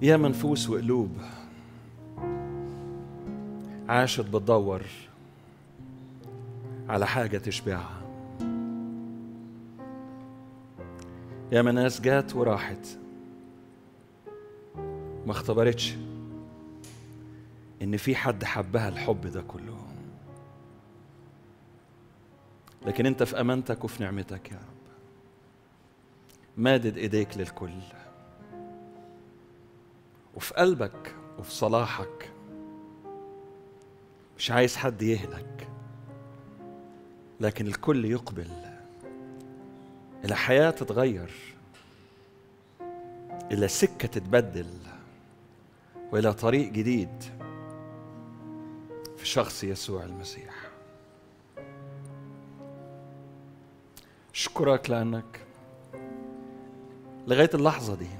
يا منفوس وقلوب عاشت بتدور على حاجة تشبعها يا ناس جات وراحت ما اختبرتش ان في حد حبها الحب ده كله لكن انت في امانتك وفي نعمتك يا رب مادد ايديك للكل وفي قلبك وفي صلاحك مش عايز حد يهلك لكن الكل يقبل إلى حياة تتغير إلى سكة تتبدل وإلى طريق جديد في شخص يسوع المسيح أشكرك لأنك لغاية اللحظة دي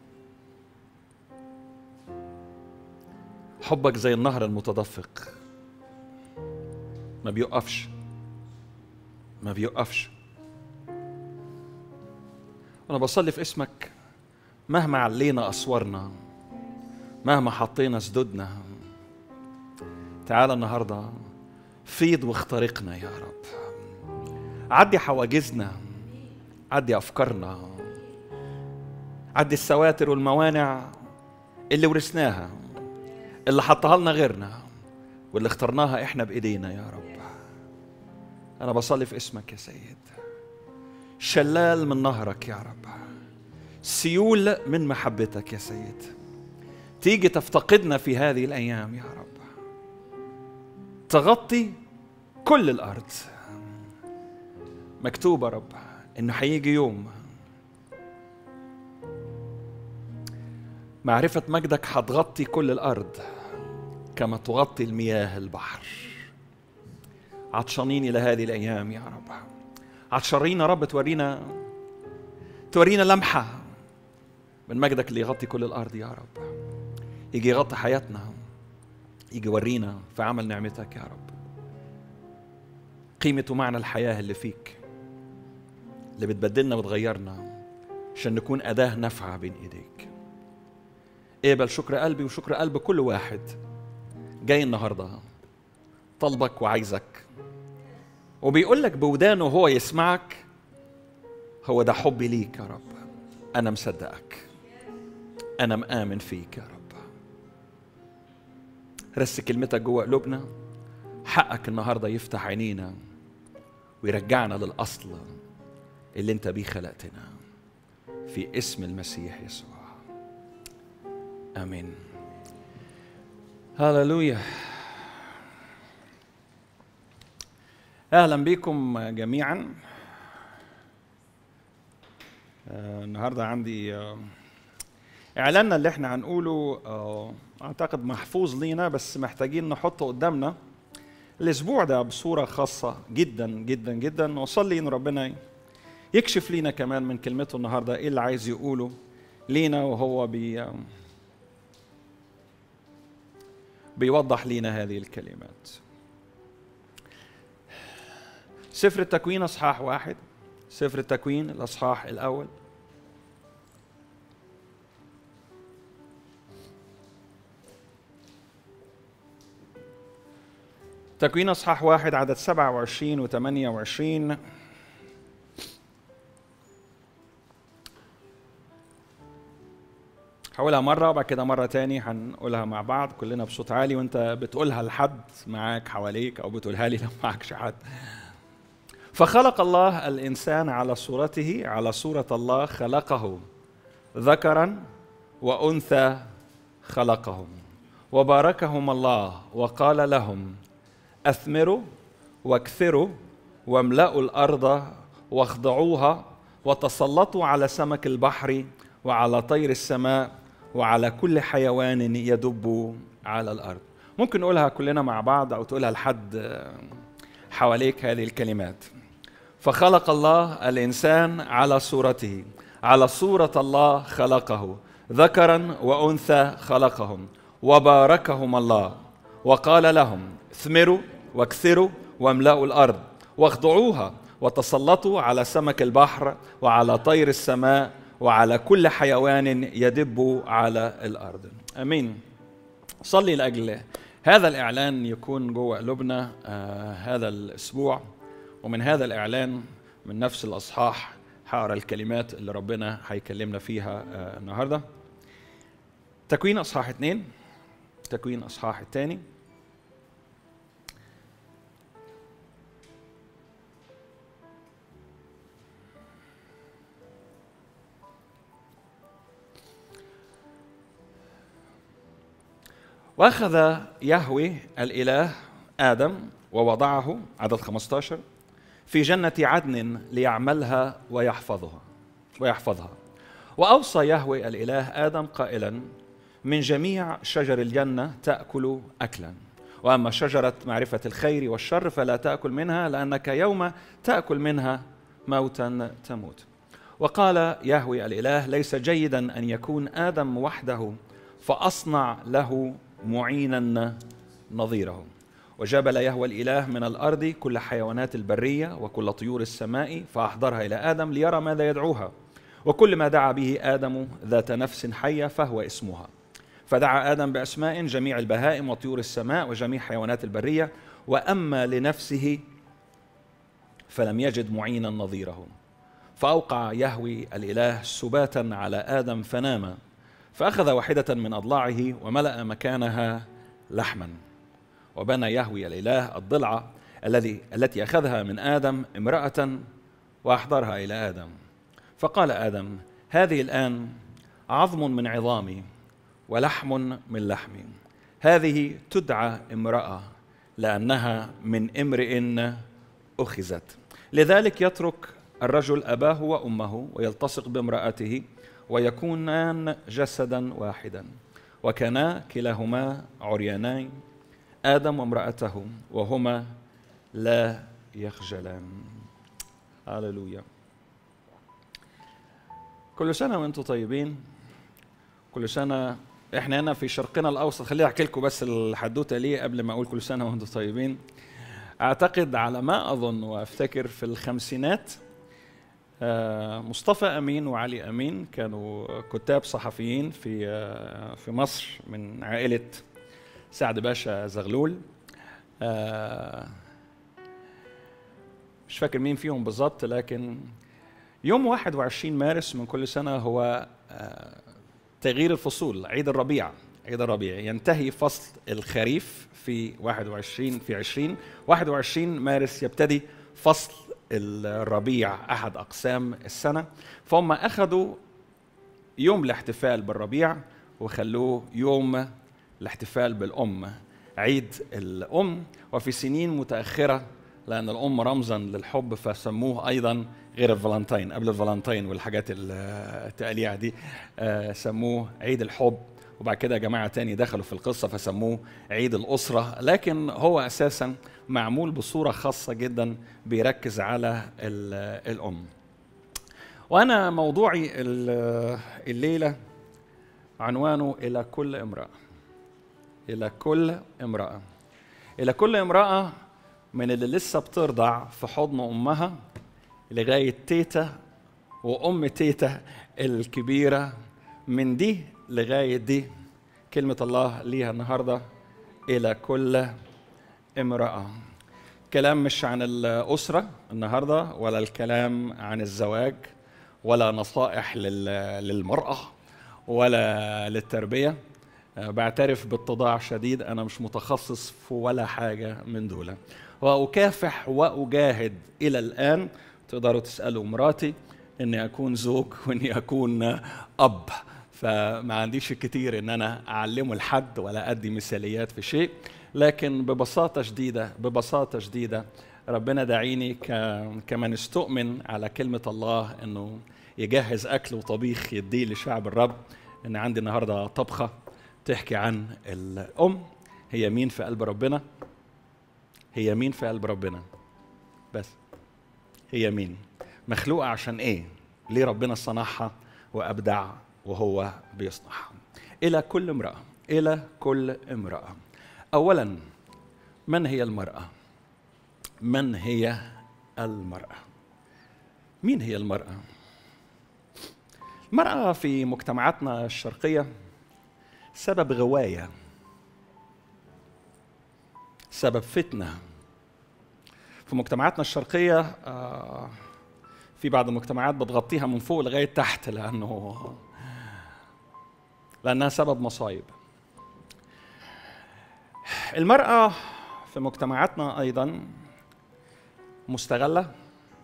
حبك زي النهر المتدفق ما بيوقفش ما بيوقفش وانا بصلي في اسمك مهما علينا اسوارنا مهما حطينا سدودنا تعال النهارده فيض واخترقنا يا رب عدي حواجزنا عدي افكارنا عدي السواتر والموانع اللي ورثناها اللي حطها لنا غيرنا واللي اخترناها احنا بايدينا يا رب انا بصلي في اسمك يا سيد شلال من نهرك يا رب سيول من محبتك يا سيد تيجي تفتقدنا في هذه الايام يا رب تغطي كل الارض مكتوب يا رب انه هيجي يوم معرفة مجدك هتغطي كل الأرض كما تغطي المياه البحر عطشانين إلى هذه الأيام يا رب عطشانين يا رب تورينا تورينا لمحة من مجدك اللي يغطي كل الأرض يا رب يجي يغطي حياتنا يجي يورينا في عمل نعمتك يا رب قيمة ومعنى الحياة اللي فيك اللي بتبدلنا وتغيرنا عشان نكون أداة نافعة بين إيديك اقبل شكر قلبي وشكر قلب كل واحد جاي النهارده طلبك وعايزك وبيقول لك بودانه هو يسمعك هو ده حبي ليك يا رب انا مصدقك انا مآمن فيك يا رب رس كلمتك جوه قلوبنا حقك النهارده يفتح عينينا ويرجعنا للاصل اللي انت بيه خلقتنا في اسم المسيح يسوع امين هللويا اهلا بكم جميعا آه، النهارده عندي آه، اعلاننا اللي احنا هنقوله آه، اعتقد محفوظ لينا بس محتاجين نحطه قدامنا الاسبوع ده بصوره خاصه جدا جدا جدا واصلي ان ربنا يكشف لينا كمان من كلمته النهارده ايه اللي عايز يقوله لينا وهو بي بيوضح لينا هذه الكلمات سفر التكوين اصحاح واحد سفر التكوين الاصحاح الاول تكوين اصحاح واحد عدد 27 و 28 حاولها مرة وبعد كده مرة تاني هنقولها مع بعض كلنا بصوت عالي وانت بتقولها لحد معاك حواليك او بتقولها لي لو معكش حد فخلق الله الانسان على صورته على صورة الله خلقه ذكرا وانثى خلقهم وباركهم الله وقال لهم اثمروا واكثروا واملأوا الارض واخضعوها وتسلطوا على سمك البحر وعلى طير السماء وعلى كل حيوان يدب على الارض ممكن نقولها كلنا مع بعض او تقولها لحد حواليك هذه الكلمات فخلق الله الانسان على صورته على صوره الله خلقه ذكرا وانثى خلقهم وباركهم الله وقال لهم اثمروا واكثروا واملأوا الارض واخضعوها وتسلطوا على سمك البحر وعلى طير السماء وعلى كل حيوان يدب على الارض امين صلي لاجل هذا الاعلان يكون جوه قلوبنا آه هذا الاسبوع ومن هذا الاعلان من نفس الاصحاح هقرا الكلمات اللي ربنا هيكلمنا فيها آه النهارده تكوين اصحاح اثنين تكوين اصحاح الثاني واخذ يهوي الاله ادم ووضعه عدد 15 في جنة عدن ليعملها ويحفظها ويحفظها وأوصى يهوي الإله آدم قائلا من جميع شجر الجنة تأكل أكلا وأما شجرة معرفة الخير والشر فلا تأكل منها لأنك يوم تأكل منها موتا تموت وقال يهوي الإله ليس جيدا أن يكون آدم وحده فأصنع له معينا نظيره وجبل يهوى الإله من الأرض كل حيوانات البرية وكل طيور السماء فأحضرها إلى آدم ليرى ماذا يدعوها وكل ما دعا به آدم ذات نفس حية فهو اسمها فدعا آدم بأسماء جميع البهائم وطيور السماء وجميع حيوانات البرية وأما لنفسه فلم يجد معينا نظيره فأوقع يهوي الإله سباتا على آدم فنام فأخذ واحدة من أضلاعه وملأ مكانها لحما وبنى يهوي الإله الضلعة الذي التي أخذها من آدم امرأة وأحضرها إلى آدم فقال آدم هذه الآن عظم من عظامي ولحم من لحمي هذه تدعى امرأة لأنها من امرئ أخذت لذلك يترك الرجل أباه وأمه ويلتصق بامرأته ويكونان جسدا واحدا وكانا كلاهما عريانين آدم وامرأته وهما لا يخجلان هللويا كل سنة وانتم طيبين كل سنة احنا هنا في شرقنا الأوسط خليني أحكي لكم بس الحدوتة ليه قبل ما أقول كل سنة وانتم طيبين أعتقد على ما أظن وأفتكر في الخمسينات مصطفى امين وعلي امين كانوا كتاب صحفيين في في مصر من عائله سعد باشا زغلول مش فاكر مين فيهم بالظبط لكن يوم 21 مارس من كل سنه هو تغيير الفصول عيد الربيع عيد الربيع ينتهي فصل الخريف في 21 في 20 21 مارس يبتدي فصل الربيع احد اقسام السنه فهم اخذوا يوم الاحتفال بالربيع وخلوه يوم الاحتفال بالام عيد الام وفي سنين متاخره لان الام رمزا للحب فسموه ايضا غير الفالنتين قبل الفالنتين والحاجات التقليعه دي سموه عيد الحب وبعد كده جماعة تاني دخلوا في القصة فسموه عيد الأسرة لكن هو أساسا معمول بصورة خاصة جدا بيركز على الأم وأنا موضوعي الليلة عنوانه إلى كل امرأة إلى كل امرأة إلى كل امرأة من اللي لسه بترضع في حضن أمها لغاية تيتا وأم تيتا الكبيرة من دي لغاية دي كلمة الله ليها النهاردة إلى كل امرأة كلام مش عن الأسرة النهاردة ولا الكلام عن الزواج ولا نصائح للمرأة ولا للتربية بعترف باتضاع شديد أنا مش متخصص في ولا حاجة من دول وأكافح وأجاهد إلى الآن تقدروا تسألوا مراتي إني أكون زوج وإني أكون أب فما عنديش كتير ان انا اعلمه لحد ولا ادي مثاليات في شيء لكن ببساطه شديده ببساطه شديده ربنا دعيني كمن استؤمن على كلمه الله انه يجهز اكل وطبيخ يديه لشعب الرب ان عندي النهارده طبخه تحكي عن الام هي مين في قلب ربنا هي مين في قلب ربنا بس هي مين مخلوقه عشان ايه ليه ربنا صنعها وابدع وهو بيصنعها الى كل امراه الى كل امراه اولا من هي المراه من هي المراه مين هي المراه المرأة في مجتمعاتنا الشرقية سبب غواية سبب فتنة في مجتمعاتنا الشرقية آه، في بعض المجتمعات بتغطيها من فوق لغاية تحت لأنه لأنها سبب مصايب المرأة في مجتمعاتنا أيضا مستغلة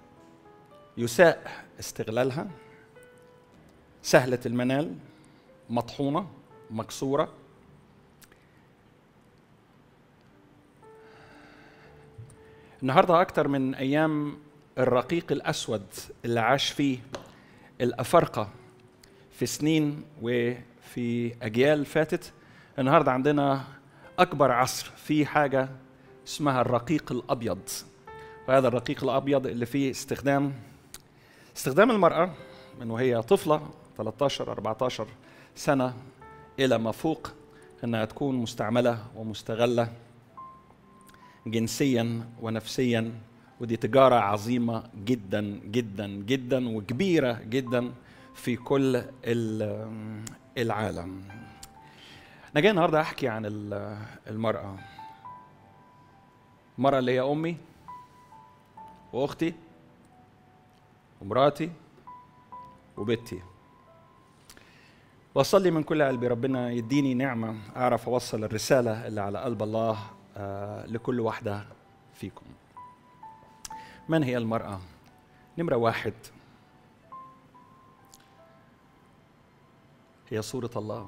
يساء استغلالها سهلة المنال مطحونة مكسورة النهاردة أكثر من أيام الرقيق الأسود اللي عاش فيه الأفارقة في سنين وفي أجيال فاتت النهاردة عندنا أكبر عصر في حاجة اسمها الرقيق الأبيض وهذا الرقيق الأبيض اللي فيه استخدام استخدام المرأة من وهي طفلة 13 14 سنة إلى ما فوق أنها تكون مستعملة ومستغلة جنسيا ونفسيا ودي تجارة عظيمة جدا جدا جدا وكبيرة جدا في كل العالم أنا جاي النهاردة أحكي عن المرأة المرأة اللي هي أمي وأختي ومراتي وبنتي وأصلي من كل قلبي ربنا يديني نعمة أعرف أوصل الرسالة اللي على قلب الله آه، لكل واحدة فيكم من هي المرأة؟ نمرة واحد هي صورة الله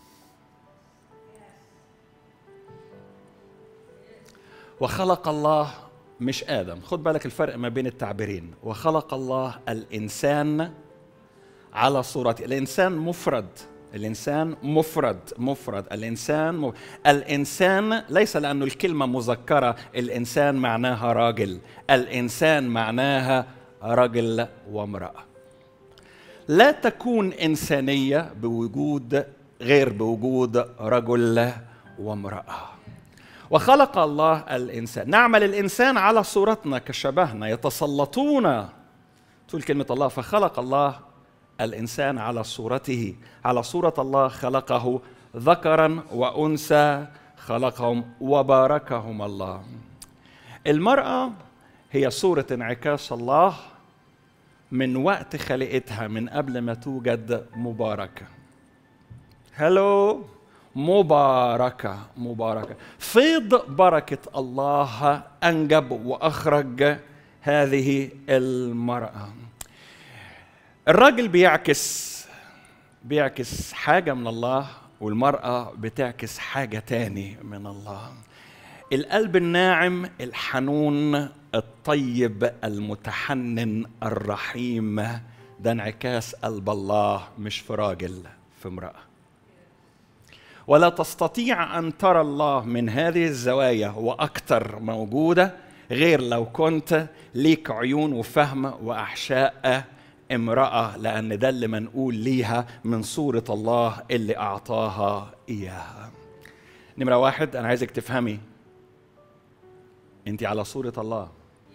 وخلق الله مش آدم خد بالك الفرق ما بين التعبيرين وخلق الله الإنسان على صورته الإنسان مفرد الإنسان مفرد مفرد الإنسان م... الإنسان ليس لأنه الكلمة مذكرة الإنسان معناها راجل الإنسان معناها رجل وامرأة لا تكون إنسانية بوجود غير بوجود رجل وامرأة وخلق الله الإنسان نعمل الإنسان على صورتنا كشبهنا يتسلطون تقول كلمة الله فخلق الله الانسان على صورته على صوره الله خلقه ذكرا وانثى خلقهم وباركهم الله المراه هي صوره انعكاس الله من وقت خلقتها من قبل ما توجد مباركه هلو مباركه مباركه فيض بركه الله انجب واخرج هذه المراه الراجل بيعكس بيعكس حاجة من الله والمرأة بتعكس حاجة تاني من الله القلب الناعم الحنون الطيب المتحنن الرحيم ده انعكاس قلب الله مش في راجل في امرأة ولا تستطيع أن ترى الله من هذه الزوايا وأكثر موجودة غير لو كنت ليك عيون وفهم وأحشاء امرأة لأن ده اللي منقول ليها من صورة الله اللي أعطاها إياها نمرة واحد أنا عايزك تفهمي أنت على صورة الله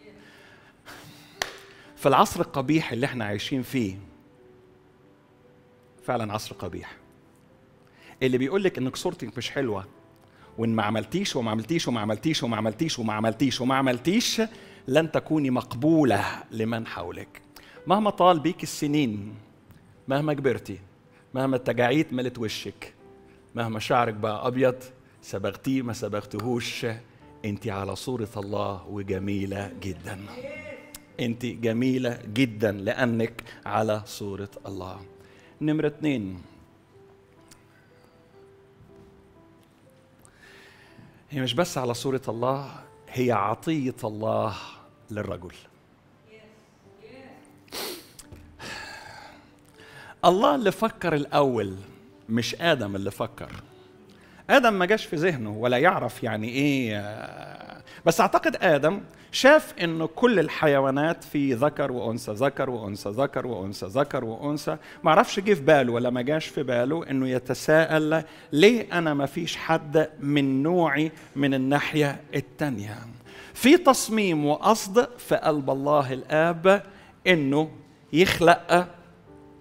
في العصر القبيح اللي احنا عايشين فيه فعلا عصر قبيح اللي بيقول لك انك صورتك مش حلوه وان ما عملتيش وما عملتيش وما عملتيش وما عملتيش وما عملتيش وما عملتيش لن تكوني مقبوله لمن حولك مهما طال بيك السنين مهما كبرتي مهما التجاعيد ملت وشك مهما شعرك بقى ابيض صبغتيه ما صبغتهوش انت على صوره الله وجميله جدا انت جميله جدا لانك على صوره الله نمره اتنين هي مش بس على صوره الله هي عطيه الله للرجل الله اللي فكر الاول مش ادم اللي فكر ادم ما جاش في ذهنه ولا يعرف يعني ايه بس اعتقد ادم شاف انه كل الحيوانات في ذكر وانثى ذكر وانثى ذكر وانثى ذكر وانثى ما عرفش جه في باله ولا ما جاش في باله انه يتساءل ليه انا ما فيش حد من نوعي من الناحيه الثانيه في تصميم وقصد في قلب الله الاب انه يخلق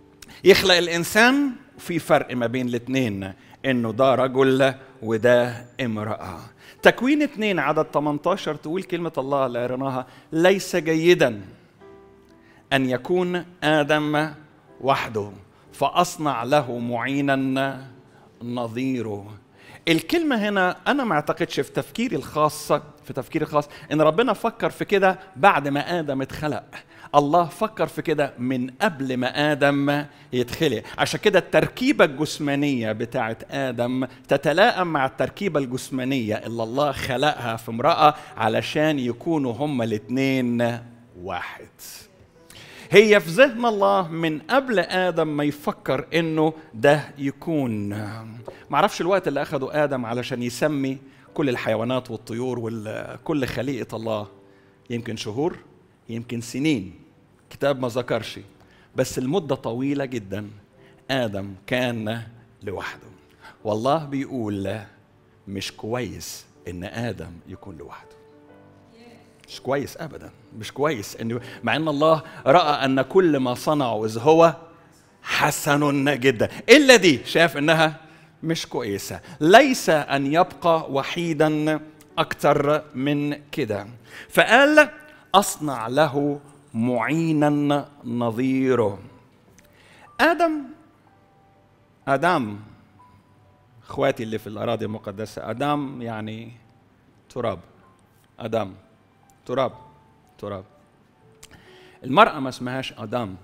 يخلق الانسان في فرق ما بين الاثنين انه ده رجل وده امراه تكوين اثنين عدد 18 تقول كلمه الله اللي قريناها ليس جيدا ان يكون ادم وحده فاصنع له معينا نظيره الكلمة هنا أنا ما أعتقدش في تفكيري الخاص في تفكيري الخاص إن ربنا فكر في كده بعد ما آدم اتخلق الله فكر في كده من قبل ما آدم يتخلق عشان كده التركيبة الجسمانية بتاعت آدم تتلائم مع التركيبة الجسمانية اللي الله خلقها في امرأة علشان يكونوا هما الاتنين واحد هي في ذهن الله من قبل ادم ما يفكر انه ده يكون ما اعرفش الوقت اللي اخده ادم علشان يسمي كل الحيوانات والطيور وكل خليقه الله يمكن شهور يمكن سنين كتاب ما ذكرش بس المده طويله جدا ادم كان لوحده والله بيقول مش كويس ان ادم يكون لوحده مش كويس ابدا مش كويس انه مع ان الله راى ان كل ما صنعوا اذ هو حسن جدا الا دي شاف انها مش كويسه ليس ان يبقى وحيدا اكثر من كده فقال اصنع له معينا نظيره ادم ادم اخواتي اللي في الاراضي المقدسه ادم يعني تراب ادم تراب تراب المرأة ما اسمهاش آدم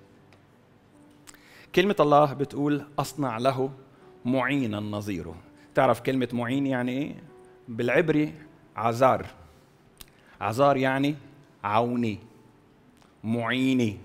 كلمة الله بتقول أصنع له معينا نظيره تعرف كلمة معين يعني إيه؟ بالعبري عزار عزار يعني عوني معيني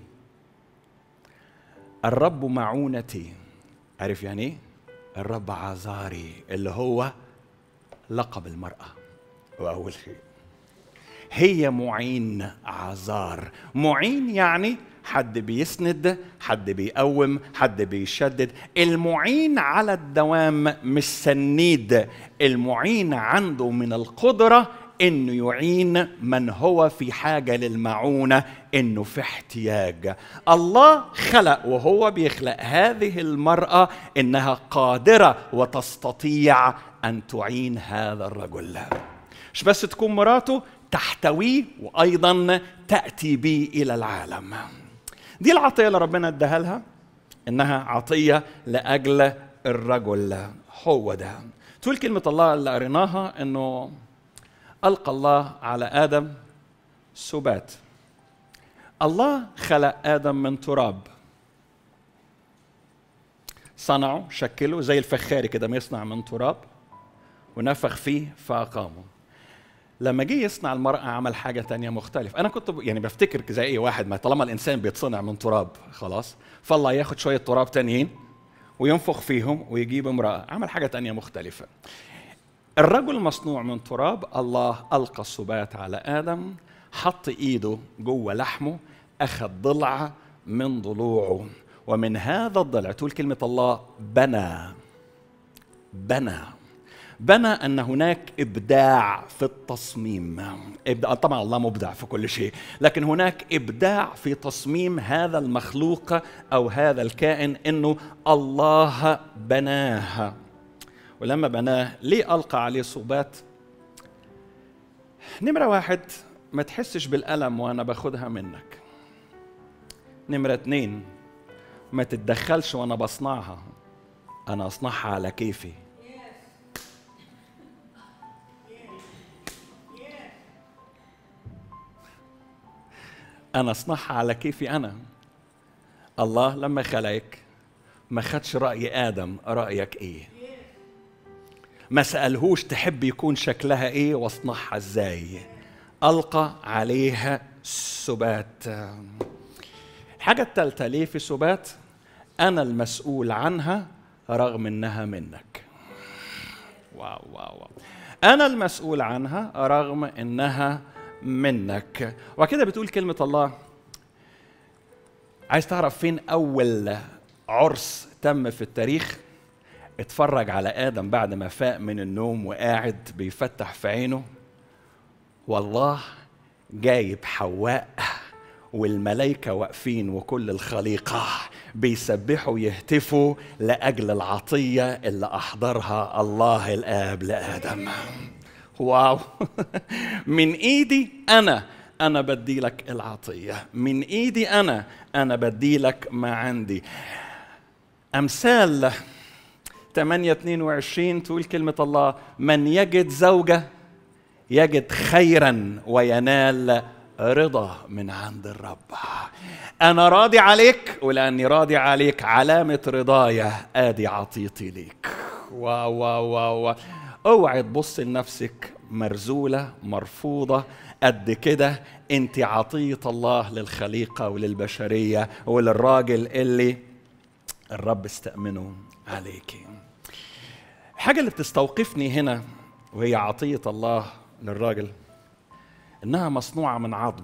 الرب معونتي عارف يعني ايه؟ الرب عزاري اللي هو لقب المرأة هو أول شيء هي معين عذار معين يعني حد بيسند حد بيقوم حد بيشدد المعين على الدوام مش سنيد المعين عنده من القدرة انه يعين من هو في حاجة للمعونة انه في احتياج الله خلق وهو بيخلق هذه المرأة انها قادرة وتستطيع ان تعين هذا الرجل مش بس تكون مراته تحتويه وايضا تاتي به الى العالم دي العطيه اللي ربنا اداها لها انها عطيه لاجل الرجل هو ده تقول كلمه الله اللي قريناها انه القى الله على ادم سبات الله خلق ادم من تراب صنعه شكله زي الفخاري كده ما يصنع من تراب ونفخ فيه فاقامه لما جه يصنع المرأة عمل حاجة تانية مختلفة أنا كنت يعني بفتكر زي أي واحد ما طالما الإنسان بيتصنع من تراب خلاص فالله ياخد شوية تراب تانيين وينفخ فيهم ويجيب امرأة عمل حاجة تانية مختلفة الرجل مصنوع من تراب الله ألقى السبات على آدم حط إيده جوه لحمه أخذ ضلع من ضلوعه ومن هذا الضلع تقول كلمة الله بنى بنى بنى ان هناك ابداع في التصميم إبداع طبعا الله مبدع في كل شيء لكن هناك ابداع في تصميم هذا المخلوق او هذا الكائن انه الله بناه ولما بناه ليه القى عليه صوبات نمره واحد ما تحسش بالالم وانا باخدها منك نمره اتنين ما تتدخلش وانا بصنعها انا اصنعها على كيفي انا اصنعها على كيفي انا الله لما خلقك ما خدش راي ادم رايك ايه ما سالهوش تحب يكون شكلها ايه واصنعها ازاي القى عليها سبات الحاجه الثالثه ليه في سبات انا المسؤول عنها رغم انها منك واو واو واو انا المسؤول عنها رغم انها منك وكده بتقول كلمة الله عايز تعرف فين أول عرس تم في التاريخ اتفرج على آدم بعد ما فاق من النوم وقاعد بيفتح في عينه والله جايب حواء والملائكة واقفين وكل الخليقة بيسبحوا يهتفوا لأجل العطية اللي أحضرها الله الآب لآدم واو من إيدي أنا أنا بدي لك العطية من إيدي أنا أنا بدي لك ما عندي أمثال 8 22 تقول كلمة الله من يجد زوجة يجد خيرا وينال رضا من عند الرب أنا راضي عليك ولأني راضي عليك علامة رضايا آدي عطيتي ليك واو واو واو, واو. اوعي تبص لنفسك مرزولة مرفوضة قد كده انت عطية الله للخليقة وللبشرية وللراجل اللي الرب استأمنه عليكي الحاجة اللي بتستوقفني هنا وهي عطية الله للراجل انها مصنوعة من عظم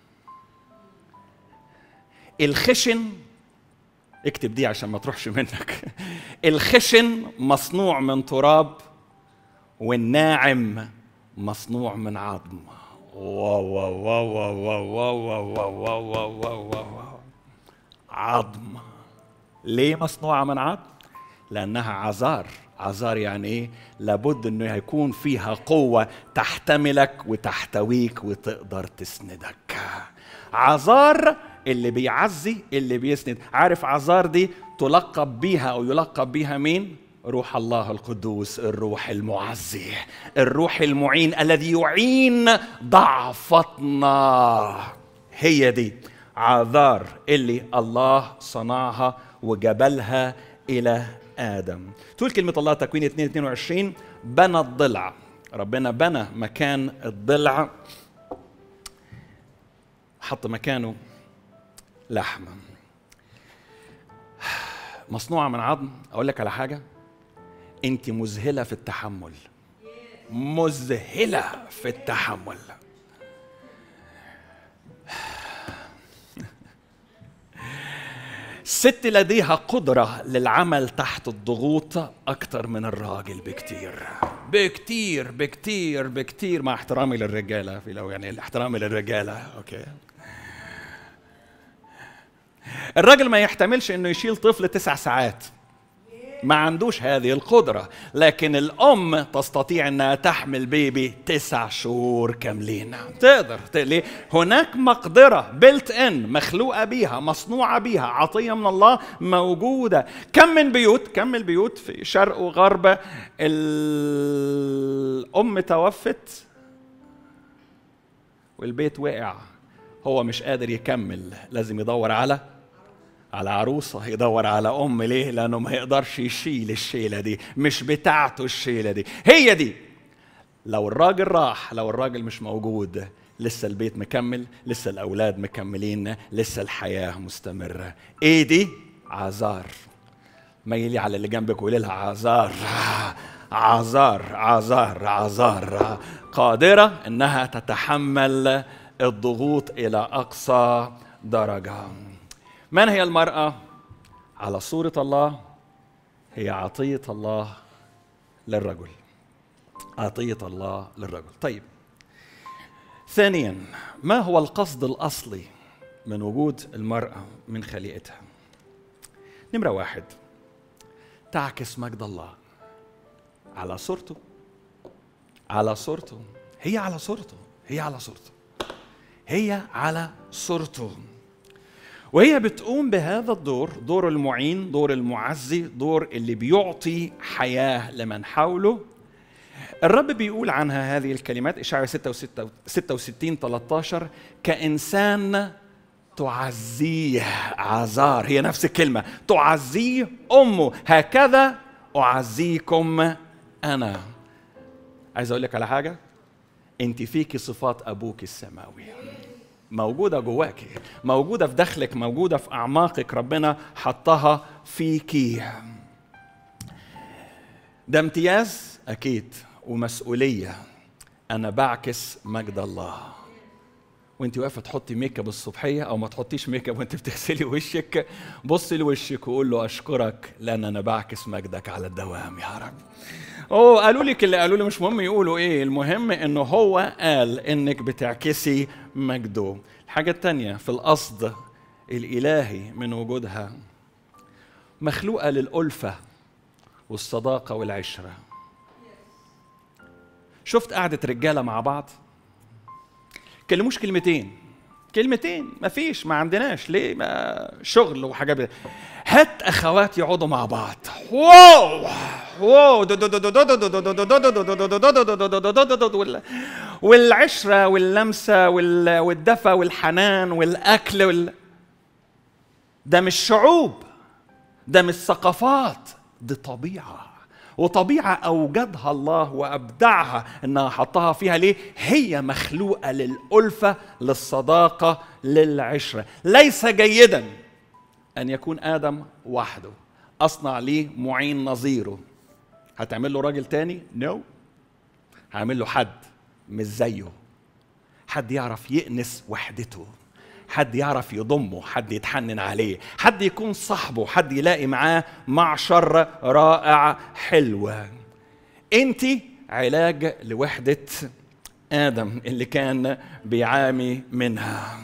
الخشن اكتب دي عشان ما تروحش منك الخشن مصنوع من تراب والناعم مصنوع من عظم واو واو واو واو واو واو واو واو واو واو واو عظم ليه مصنوعة من عظم؟ لأنها عذار عذار يعني ايه؟ لابد انه يكون فيها قوة تحتملك وتحتويك وتقدر تسندك. عذار اللي بيعزي اللي بيسند، عارف عذار دي تلقب بيها او يلقب بيها مين؟ روح الله القدوس الروح المعزي الروح المعين الذي يعين ضعفتنا هي دي عذار اللي الله صنعها وجبلها الى ادم تقول كلمه الله تكوين 2 22 بنى الضلع ربنا بنى مكان الضلع حط مكانه لحمه مصنوعه من عظم اقول لك على حاجه انت مذهله في التحمل مذهله في التحمل الست لديها قدرة للعمل تحت الضغوط أكتر من الراجل بكتير بكتير بكتير بكتير مع احترامي للرجالة في لو يعني احترامي للرجالة أوكي الراجل ما يحتملش انه يشيل طفل تسع ساعات ما عندوش هذه القدرة لكن الأم تستطيع أنها تحمل بيبي تسع شهور كاملين تقدر ليه؟ هناك مقدرة بلت إن مخلوقة بيها مصنوعة بيها عطية من الله موجودة كم من بيوت كم من البيوت في شرق وغرب الأم توفت والبيت وقع هو مش قادر يكمل لازم يدور على على عروسة يدور على أم ليه؟ لأنه ما يقدرش يشيل الشيلة دي مش بتاعته الشيلة دي هي دي لو الراجل راح لو الراجل مش موجود لسه البيت مكمل لسه الأولاد مكملين لسه الحياة مستمرة إيه دي؟ عذار ميلي على اللي جنبك وقولي لها عذار عذار عذار عذار قادرة إنها تتحمل الضغوط إلى أقصى درجة من هي المرأة؟ على صورة الله هي عطية الله للرجل عطية الله للرجل طيب ثانيا ما هو القصد الأصلي من وجود المرأة من خليقتها نمرة واحد تعكس مجد الله على صورته على صورته هي على صورته هي على صورته هي على صورته وهي بتقوم بهذا الدور دور المعين دور المعزي دور اللي بيعطي حياة لمن حوله الرب بيقول عنها هذه الكلمات إشعياء 66 13 كإنسان تعزيه عذار هي نفس الكلمة تعزيه أمه هكذا أعزيكم أنا عايز أقول لك على حاجة أنت فيكي صفات أبوك السماوي موجودة جواك موجودة في داخلك موجودة في أعماقك ربنا حطها فيكي ده امتياز أكيد ومسؤولية أنا بعكس مجد الله وانت واقفه تحطي ميك اب الصبحيه او ما تحطيش ميك اب وانت بتغسلي وشك بصي لوشك وقول له اشكرك لان انا بعكس مجدك على الدوام يا رب اوه قالوا لك اللي قالوا لي مش مهم يقولوا ايه المهم انه هو قال انك بتعكسي مجده الحاجة التانية في القصد الإلهي من وجودها مخلوقة للألفة والصداقة والعشرة شفت قعدة رجالة مع بعض كلموش كلمتين كلمتين ما فيش ما عندناش ليه ما شغل وحاجات بي. هات اخوات يقعدوا مع بعض واو واو والعشره واللمسه والدفى والحنان والاكل وال... ده مش شعوب ده مش ثقافات دي طبيعه وطبيعة أوجدها الله وأبدعها إنها حطها فيها ليه؟ هي مخلوقة للألفة للصداقة للعشرة ليس جيدا أن يكون آدم وحده أصنع ليه معين نظيره هتعمل له راجل تاني؟ نو no. هعمل له حد مش زيه حد يعرف يأنس وحدته حد يعرف يضمه حد يتحنن عليه حد يكون صاحبه حد يلاقي معاه معشر رائع حلو انت علاج لوحدة آدم اللي كان بيعاني منها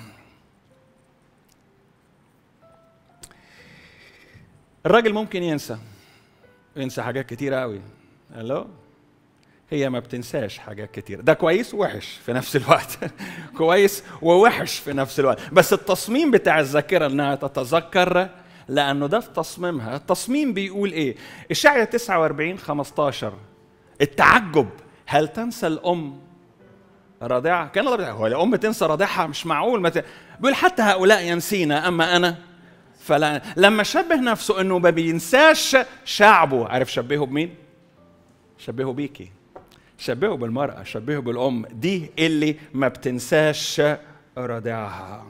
الراجل ممكن ينسى ينسى حاجات كتيرة قوي الو هي ما بتنساش حاجات كتير ده كويس ووحش في نفس الوقت كويس ووحش في نفس الوقت بس التصميم بتاع الذاكره انها تتذكر لانه ده في تصميمها التصميم بيقول ايه اشعيا 49 15 التعجب هل تنسى الام رضيعة كان الله هو الام تنسى رضيعها مش معقول ما ت... بيقول حتى هؤلاء ينسينا اما انا فلا لما شبه نفسه انه ما بينساش شعبه عارف شبهه بمين شبهه بيكي شبهه بالمرأة شبهه بالأم دي اللي ما بتنساش رضيعها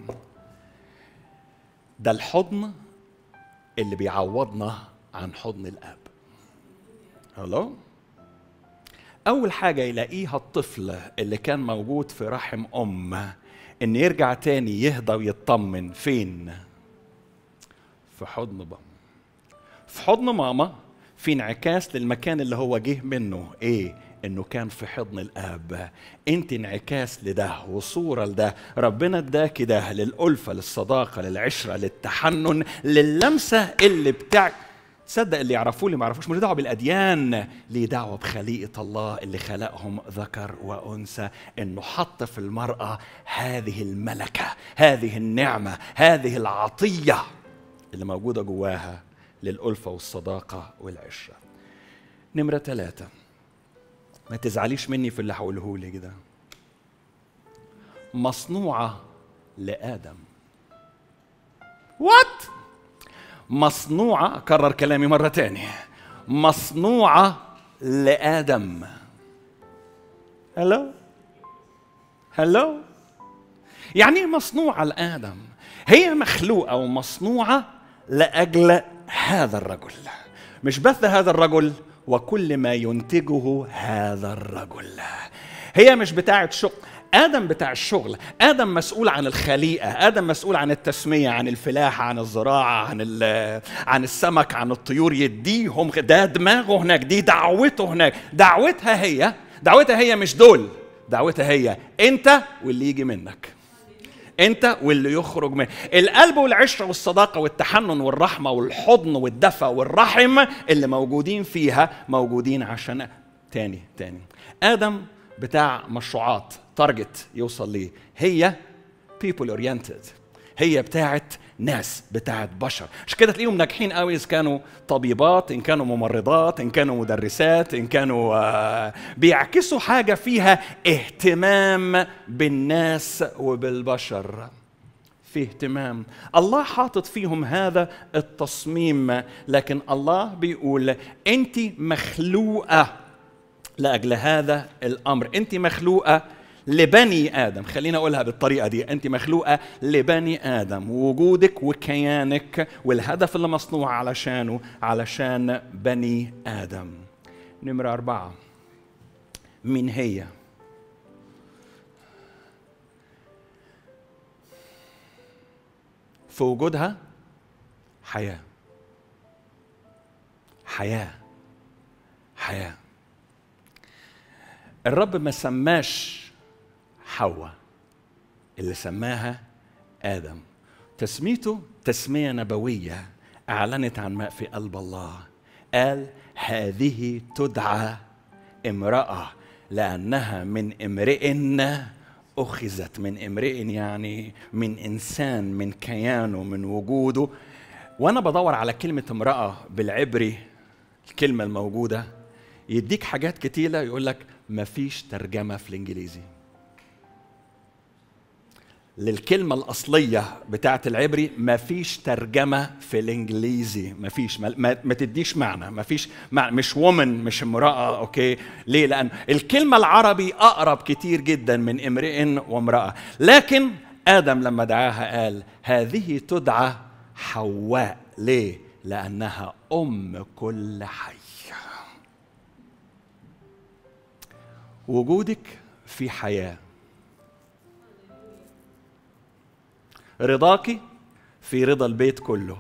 ده الحضن اللي بيعوضنا عن حضن الأب هلو أول حاجة يلاقيها الطفل اللي كان موجود في رحم أم إن يرجع تاني يهدى ويطمن فين؟ في حضن بابا في حضن ماما في انعكاس للمكان اللي هو جه منه ايه انه كان في حضن الاب انت انعكاس لده وصوره لده ربنا اداك ده للالفه للصداقه للعشره للتحنن للمسه اللي بتاع تصدق اللي يعرفوه اللي ما يعرفوش ملوش دعوه بالاديان ليه دعوه بخليقه الله اللي خلقهم ذكر وانثى انه حط في المراه هذه الملكه هذه النعمه هذه العطيه اللي موجوده جواها للألفة والصداقة والعشرة نمرة ثلاثة ما تزعليش مني في اللي هقوله لك ده مصنوعة لآدم وات مصنوعة أكرر كلامي مرة تانية مصنوعة لآدم هلو هلو يعني ايه مصنوعة لآدم هي مخلوقة ومصنوعة لأجل هذا الرجل مش بث هذا الرجل وكل ما ينتجه هذا الرجل هي مش بتاعة شغل آدم بتاع الشغل آدم مسؤول عن الخليقة آدم مسؤول عن التسمية عن الفلاحة عن الزراعة عن عن السمك عن الطيور يديهم ده دماغه هناك دي دعوته هناك دعوتها هي دعوتها هي مش دول دعوتها هي أنت واللي يجي منك انت واللي يخرج منه القلب والعشره والصداقه والتحنن والرحمه والحضن والدفى والرحم اللي موجودين فيها موجودين عشان تاني تاني ادم بتاع مشروعات تارجت يوصل ليه هي people oriented هي بتاعت ناس بتاعت بشر عشان كده تلاقيهم ناجحين قوي اذا كانوا طبيبات ان كانوا ممرضات ان كانوا مدرسات ان كانوا آه بيعكسوا حاجه فيها اهتمام بالناس وبالبشر في اهتمام الله حاطط فيهم هذا التصميم لكن الله بيقول انت مخلوقه لاجل هذا الامر انت مخلوقه لبني ادم خلينا اقولها بالطريقه دي انت مخلوقه لبني ادم وجودك وكيانك والهدف اللي مصنوع علشانه علشان بني ادم نمره اربعه مين هي في وجودها حياه حياه حياه الرب ما سماش حواء اللي سماها ادم تسميته تسميه نبويه اعلنت عن ما في قلب الله قال هذه تدعى امراه لانها من امرئ اخذت من امرئ يعني من انسان من كيانه من وجوده وانا بدور على كلمه امراه بالعبري الكلمه الموجوده يديك حاجات كتيره يقول لك مفيش ترجمه في الانجليزي للكلمة الأصلية بتاعة العبري ما فيش ترجمة في الإنجليزي ما فيش ما, ما, ما تديش معنى ما فيش معنى مش وومن مش امرأة أوكي ليه لأن الكلمة العربي أقرب كتير جدا من امرئ وامرأة لكن آدم لما دعاها قال هذه تدعى حواء ليه لأنها أم كل حي وجودك في حياه رضاكي في رضا البيت كله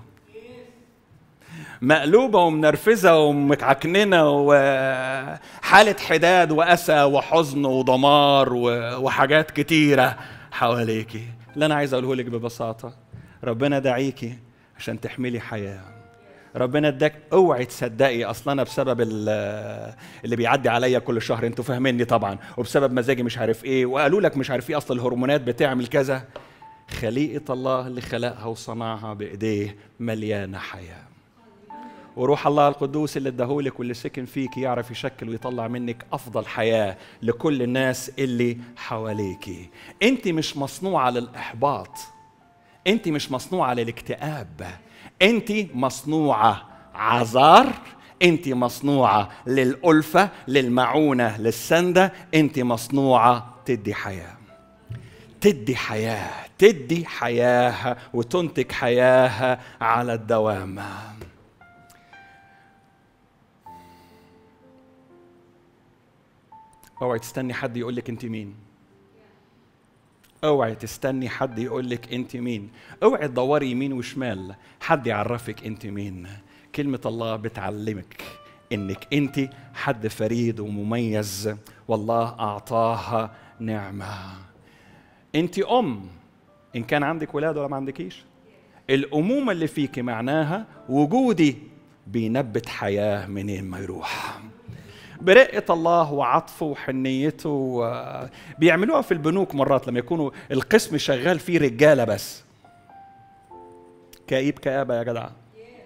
مقلوبة ومنرفزة ومتعكننة وحالة حداد وأسى وحزن ودمار وحاجات كتيرة حواليكي اللي أنا عايز أقوله لك ببساطة ربنا دعيكي عشان تحملي حياة ربنا اداك اوعي تصدقي اصلا انا بسبب اللي بيعدي عليا كل شهر انتوا فاهميني طبعا وبسبب مزاجي مش عارف ايه وقالوا لك مش عارف ايه اصل الهرمونات بتعمل كذا خليقة الله اللي خلقها وصنعها بإيديه مليانة حياة وروح الله القدوس اللي اداهولك واللي سكن فيك يعرف يشكل ويطلع منك أفضل حياة لكل الناس اللي حواليكي أنت مش مصنوعة للإحباط أنت مش مصنوعة للاكتئاب أنت مصنوعة عذار أنت مصنوعة للألفة للمعونة للسندة أنت مصنوعة تدي حياه تدي حياة تدي حياة وتنتج حياة على الدوام اوعي تستني حد يقول لك انت مين اوعي تستني حد يقول لك انت مين اوعي تدوري يمين وشمال حد يعرفك انت مين كلمة الله بتعلمك انك انت حد فريد ومميز والله اعطاها نعمه انت ام ان كان عندك ولاد ولا ما عندكيش الامومه اللي فيك معناها وجودي بينبت حياه منين ما يروح برقة الله وعطفه وحنيته بيعملوها في البنوك مرات لما يكونوا القسم شغال فيه رجالة بس كئيب كآبة يا جدع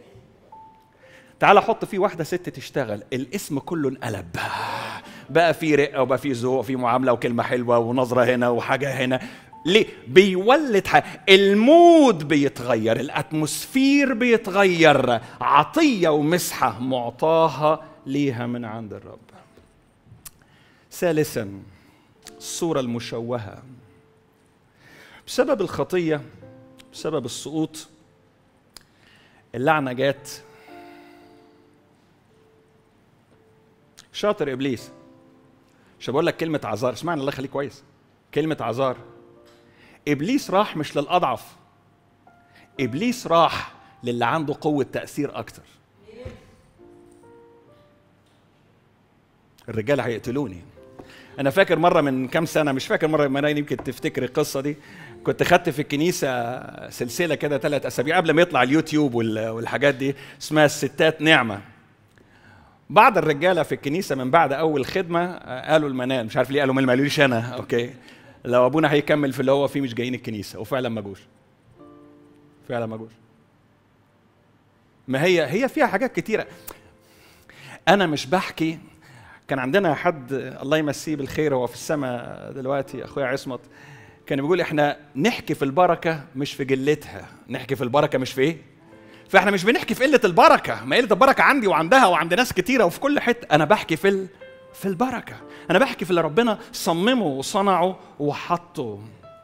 تعال حط فيه واحدة ست تشتغل الاسم كله انقلب بقى في رقه وبقى في ذوق في معامله وكلمه حلوه ونظره هنا وحاجه هنا ليه بيولد حاجة. المود بيتغير الاتموسفير بيتغير عطيه ومسحه معطاها ليها من عند الرب ثالثا الصوره المشوهه بسبب الخطيه بسبب السقوط اللعنه جات شاطر ابليس مش بقول لك كلمة عذار اسمعني الله يخليك كويس كلمة عذار إبليس راح مش للأضعف إبليس راح للي عنده قوة تأثير أكتر الرجال هيقتلوني أنا فاكر مرة من كام سنة مش فاكر مرة ما يمكن تفتكر القصة دي كنت خدت في الكنيسة سلسلة كده ثلاث أسابيع قبل ما يطلع اليوتيوب والحاجات دي اسمها الستات نعمة بعض الرجاله في الكنيسه من بعد اول خدمه قالوا المنال مش عارف ليه قالوا ما قالوليش انا اوكي لو ابونا هيكمل في اللي هو فيه مش جايين الكنيسه وفعلا ما جوش فعلا ما جوش ما هي هي فيها حاجات كتيره انا مش بحكي كان عندنا حد الله يمسيه بالخير هو في السماء دلوقتي اخويا عصمت كان بيقول احنا نحكي في البركه مش في جلتها نحكي في البركه مش في ايه فاحنا مش بنحكي في قله البركه ما قله البركه عندي وعندها وعند ناس كتيره وفي كل حته انا بحكي في ال... في البركه انا بحكي في اللي ربنا صممه وصنعه وحطه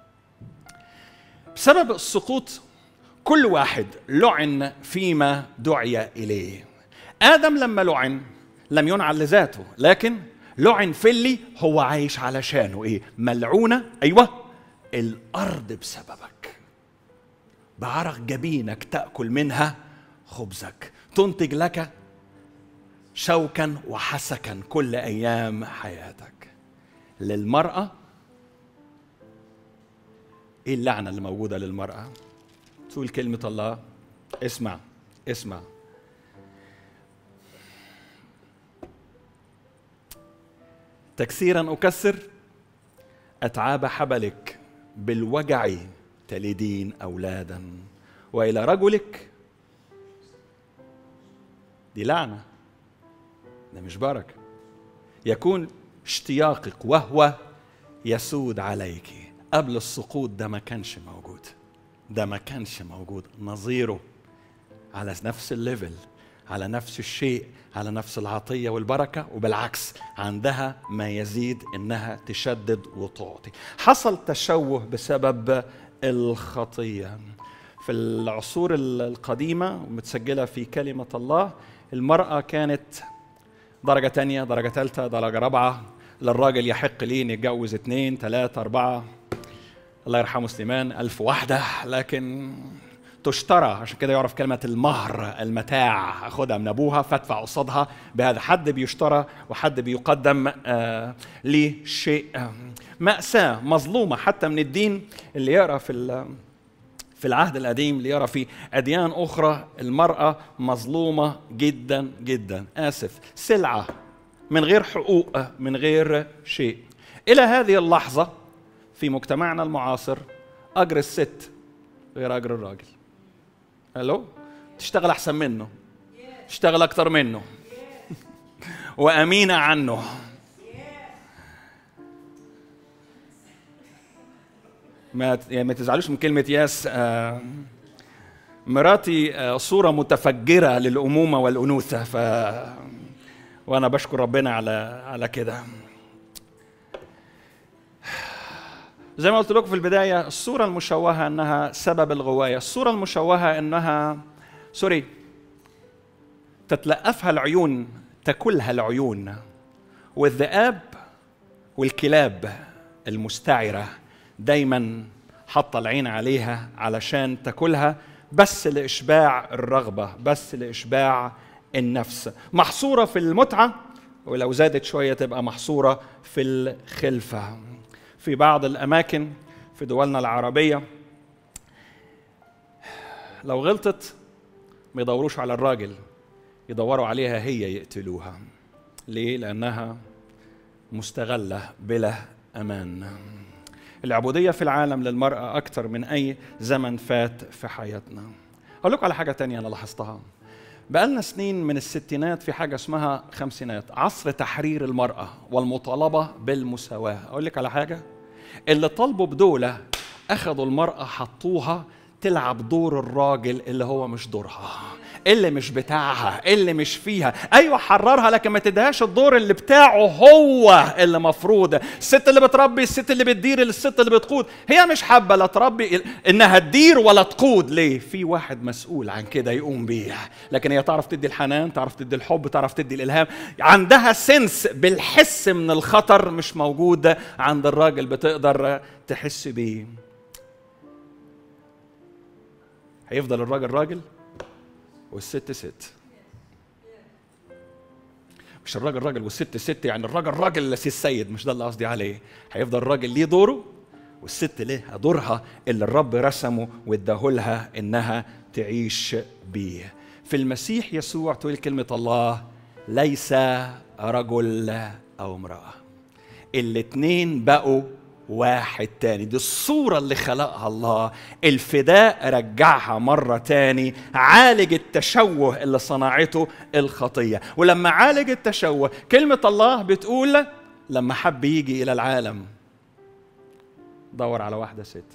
بسبب السقوط كل واحد لعن فيما دعي اليه ادم لما لعن لم ينعن لذاته لكن لعن في اللي هو عايش علشانه ايه ملعونه ايوه الارض بسببك بعرق جبينك تاكل منها خبزك تنتج لك شوكا وحسكا كل ايام حياتك للمراه ايه اللعنه اللي موجوده للمراه تقول كلمه الله اسمع اسمع تكسيرا اكسر اتعاب حبلك بالوجع تلدين اولادا والى رجلك دي لعنه ده مش بركه يكون اشتياقك وهو يسود عليك قبل السقوط ده ما كانش موجود ده ما كانش موجود نظيره على نفس الليفل على نفس الشيء على نفس العطيه والبركه وبالعكس عندها ما يزيد انها تشدد وتعطي حصل تشوه بسبب الخطيه في العصور القديمه ومتسجله في كلمه الله المراه كانت درجه تانية درجه ثالثه درجه رابعه للراجل يحق ليه يتجوز اثنين ثلاثه اربعه الله يرحمه سليمان ألف واحدة لكن تشترى عشان كده يعرف كلمة المهر المتاع أخدها من أبوها فادفع قصادها بهذا حد بيشترى وحد بيقدم آه لشيء آه مأساة مظلومة حتى من الدين اللي يقرأ في في العهد القديم اللي يرى في أديان أخرى المرأة مظلومة جدا جدا آسف سلعة من غير حقوق من غير شيء إلى هذه اللحظة في مجتمعنا المعاصر أجر الست غير أجر الراجل الو تشتغل احسن منه تشتغل اكتر منه وامينه عنه ما يعني ما تزعلوش من كلمه ياس آه مراتي آه صوره متفجره للامومه والانوثه ف وانا بشكر ربنا على على كده زي ما قلت لكم في البداية الصورة المشوهة أنها سبب الغواية الصورة المشوهة أنها سوري تتلأفها العيون تاكلها العيون والذئاب والكلاب المستعرة دايما حاطة العين عليها علشان تاكلها بس لإشباع الرغبة بس لإشباع النفس محصورة في المتعة ولو زادت شوية تبقى محصورة في الخلفة في بعض الاماكن في دولنا العربيه لو غلطت ما يدوروش على الراجل يدوروا عليها هي يقتلوها ليه لانها مستغله بلا امان العبوديه في العالم للمراه اكثر من اي زمن فات في حياتنا اقول لكم على حاجه تانية انا لاحظتها بقالنا سنين من الستينات في حاجه اسمها خمسينات عصر تحرير المراه والمطالبه بالمساواه اقول لك على حاجه اللي طالبوا بدولة أخذوا المرأة حطوها تلعب دور الراجل اللي هو مش دورها اللي مش بتاعها اللي مش فيها ايوه حررها لكن ما تديهاش الدور اللي بتاعه هو اللي مفروض الست اللي بتربي الست اللي بتدير الست اللي بتقود هي مش حابه لا تربي انها تدير ولا تقود ليه في واحد مسؤول عن كده يقوم بيه لكن هي تعرف تدي الحنان تعرف تدي الحب تعرف تدي الالهام عندها سنس بالحس من الخطر مش موجود عند الراجل بتقدر تحس بيه هيفضل الراجل راجل والست ست مش الراجل راجل والست ست يعني الراجل راجل سي السيد مش ده اللي قصدي عليه هيفضل الراجل ليه دوره والست ليها دورها اللي الرب رسمه واداهولها انها تعيش بيه في المسيح يسوع تقول كلمة الله ليس رجل أو امرأة الاتنين بقوا واحد تاني دي الصورة اللي خلقها الله الفداء رجعها مرة تاني عالج التشوه اللي صنعته الخطية ولما عالج التشوه كلمة الله بتقول لما حب يجي إلى العالم دور على واحدة ست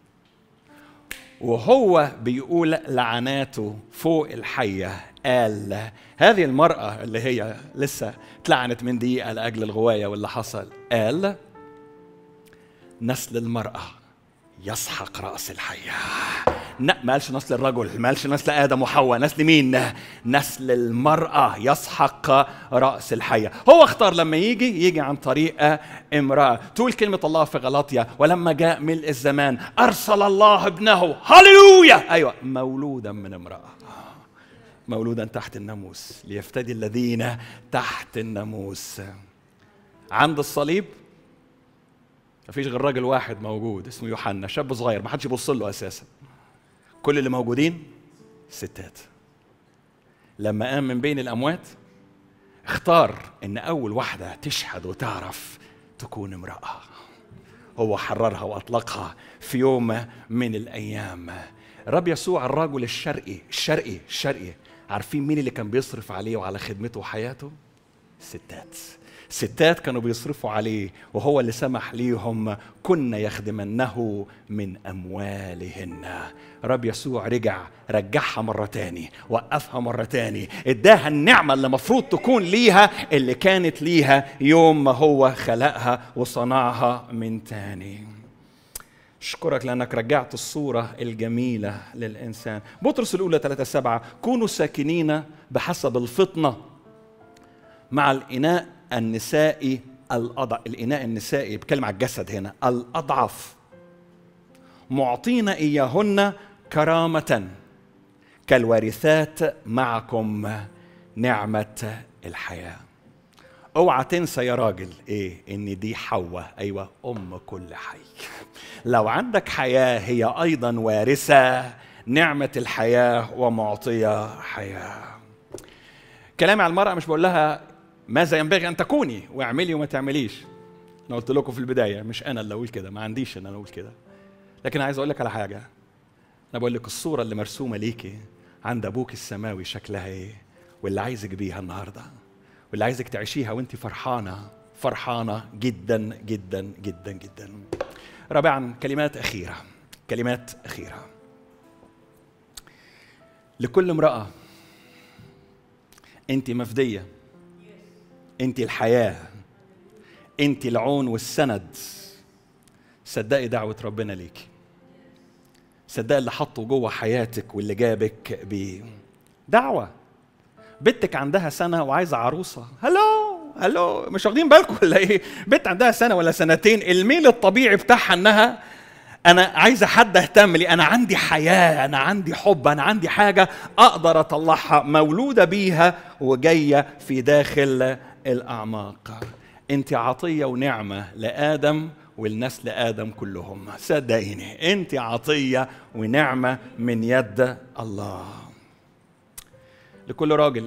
وهو بيقول لعناته فوق الحية قال هذه المرأة اللي هي لسه اتلعنت من دقيقة لأجل الغواية واللي حصل قال نسل المرأة يسحق رأس الحية لا ما قالش نسل الرجل ما قالش نسل آدم وحواء نسل مين نسل المرأة يسحق رأس الحية هو اختار لما يجي يجي عن طريق امرأة تقول كلمة الله في غلاطيا ولما جاء ملء الزمان أرسل الله ابنه هللويا أيوة مولودا من امرأة مولودا تحت الناموس ليفتدي الذين تحت الناموس عند الصليب مفيش غير راجل واحد موجود اسمه يوحنا شاب صغير ما حدش يبص له اساسا كل اللي موجودين ستات لما قام من بين الاموات اختار ان اول واحده تشهد وتعرف تكون امراه هو حررها واطلقها في يوم من الايام رب يسوع الرجل الشرقي الشرقي الشرقي عارفين مين اللي كان بيصرف عليه وعلى خدمته وحياته ستات ستات كانوا بيصرفوا عليه وهو اللي سمح ليهم كن يخدمنه من أموالهن رب يسوع رجع رجعها مرة تاني وقفها مرة تاني اداها النعمة اللي مفروض تكون ليها اللي كانت ليها يوم ما هو خلقها وصنعها من تاني اشكرك لانك رجعت الصوره الجميله للانسان بطرس الاولى 3 7 كونوا ساكنين بحسب الفطنه مع الاناء النسائي الأضع الإناء النسائي بتكلم على الجسد هنا الأضعف معطين إياهن كرامة كالوارثات معكم نعمة الحياة اوعى تنسى يا راجل ايه ان دي حواء ايوه ام كل حي لو عندك حياه هي ايضا وارثه نعمه الحياه ومعطيه حياه كلامي على المراه مش بقول لها ماذا ينبغي ان تكوني واعملي وما تعمليش انا قلت لكم في البدايه مش انا اللي اقول كده ما عنديش ان انا اقول كده لكن عايز اقول لك على حاجه انا بقول لك الصوره اللي مرسومه ليكي عند ابوك السماوي شكلها ايه واللي عايزك بيها النهارده واللي عايزك تعيشيها وانت فرحانه فرحانه جدا جدا جدا جدا رابعا كلمات اخيره كلمات اخيره لكل امراه انت مفديه انت الحياه انت العون والسند صدقي دعوه ربنا ليكي صدقي اللي حطه جوه حياتك واللي جابك بيه دعوه بنتك عندها سنه وعايزه عروسه هلو هلو مش واخدين بالكم ولا ايه بنت عندها سنه ولا سنتين الميل الطبيعي بتاعها انها انا عايزه حد اهتم لي انا عندي حياه انا عندي حب انا عندي حاجه اقدر اطلعها مولوده بيها وجايه في داخل الاعماق انت عطيه ونعمه لادم والنسل ادم كلهم صدقيني انت عطيه ونعمه من يد الله لكل راجل